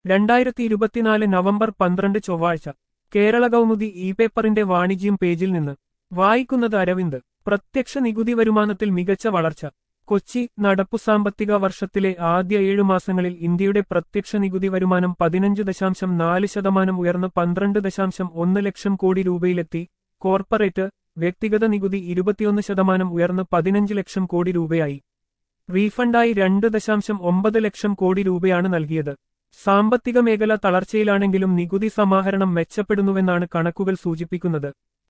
രണ്ടായിരത്തി ഇരുപത്തിനാല് നവംബർ പന്ത്രണ്ട് ചൊവ്വാഴ്ച കേരള കൗമുദി ഇ പേപ്പറിന്റെ വാണിജ്യം പേജിൽ നിന്ന് വായിക്കുന്നത് അരവിന്ദ് പ്രത്യക്ഷ നികുതി വരുമാനത്തിൽ മികച്ച വളർച്ച കൊച്ചി നടപ്പു സാമ്പത്തിക വർഷത്തിലെ ആദ്യ ഏഴു മാസങ്ങളിൽ ഇന്ത്യയുടെ പ്രത്യക്ഷ നികുതി വരുമാനം പതിനഞ്ച് ദശാംശം നാല് ശതമാനം ഉയർന്ന് പന്ത്രണ്ട് ദശാംശം ഒന്ന് ലക്ഷം കോടി രൂപയിലെത്തി കോർപ്പറേറ്റ് വ്യക്തിഗത നികുതി ഇരുപത്തിയൊന്ന് ശതമാനം ഉയർന്ന് പതിനഞ്ച് ലക്ഷം കോടി രൂപയായി റീഫണ്ടായി രണ്ട് ദശാംശം ഒമ്പത് ലക്ഷം കോടി രൂപയാണ് നൽകിയത് സാമ്പത്തിക മേഖല തളർച്ചയിലാണെങ്കിലും നികുതി സമാഹരണം മെച്ചപ്പെടുന്നുവെന്നാണ് കണക്കുകൾ സൂചിപ്പിക്കുന്നത്